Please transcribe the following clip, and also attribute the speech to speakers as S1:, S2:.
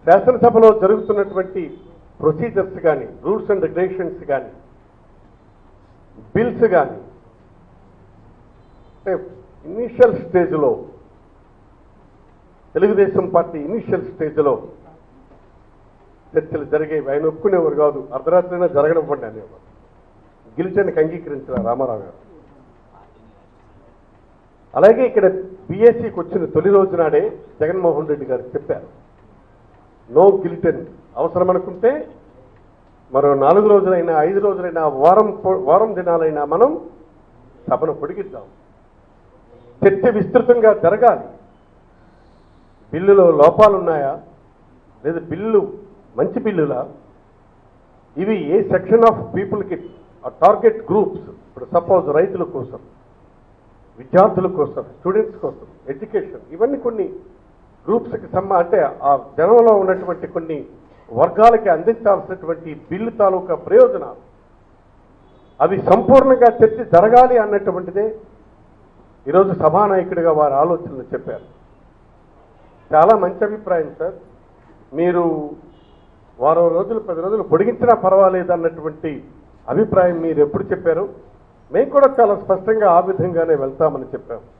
S1: శాసనసభలో జరుగుతున్నటువంటి ప్రొసీజర్స్ కానీ రూల్స్ అండ్ రెగ్యులేషన్స్ కానీ బిల్స్ కానీ అంటే ఇనీషియల్ స్టేజ్లో తెలుగుదేశం పార్టీ ఇనీషియల్ స్టేజ్లో చర్చలు జరిగేవి ఆయన ఒప్పుకునేవారు కాదు అర్ధరాత్రైనా జరగనివ్వండి అనేవారు గిలిచనికి అంగీకరించిన రామారావు గారు అలాగే ఇక్కడ బీఎస్సీకి వచ్చిన తొలి రోజు నాడే జగన్మోహన్ రెడ్డి గారు చెప్పారు నో గిలిటన్ అవసరం అనుకుంటే మరో నాలుగు రోజులైనా ఐదు రోజులైనా వారం పొ- వారం దినాలైనా మనం సభను పొడిగిద్దాం చర్చ విస్తృతంగా జరగాలి బిల్లులో లోపాలున్నాయా లేదా బిల్లు మంచి బిల్లులా ఇవి ఏ సెక్షన్ ఆఫ్ పీపుల్కి టార్గెట్ గ్రూప్స్ ఇప్పుడు సపోజ్ రైతుల కోసం విద్యార్థుల కోసం స్టూడెంట్స్ కోసం ఎడ్యుకేషన్ ఇవన్నీ కొన్ని గ్రూప్స్కి సంబ అంటే ఆ జనంలో ఉన్నటువంటి కొన్ని వర్గాలకి అందించాల్సినటువంటి బిల్లు తాలూకా ప్రయోజనాలు అవి సంపూర్ణంగా చర్చ జరగాలి అన్నటువంటిదే ఈరోజు సభానాయకుడిగా వారి ఆలోచనలు చెప్పారు చాలా మంచి అభిప్రాయం సార్ మీరు వారం రోజులు పది రోజులు పొడిగించినా పర్వాలేదు అన్నటువంటి అభిప్రాయం మీరు ఎప్పుడు చెప్పారు మేము కూడా చాలా స్పష్టంగా ఆ విధంగానే వెళ్తామని చెప్పాము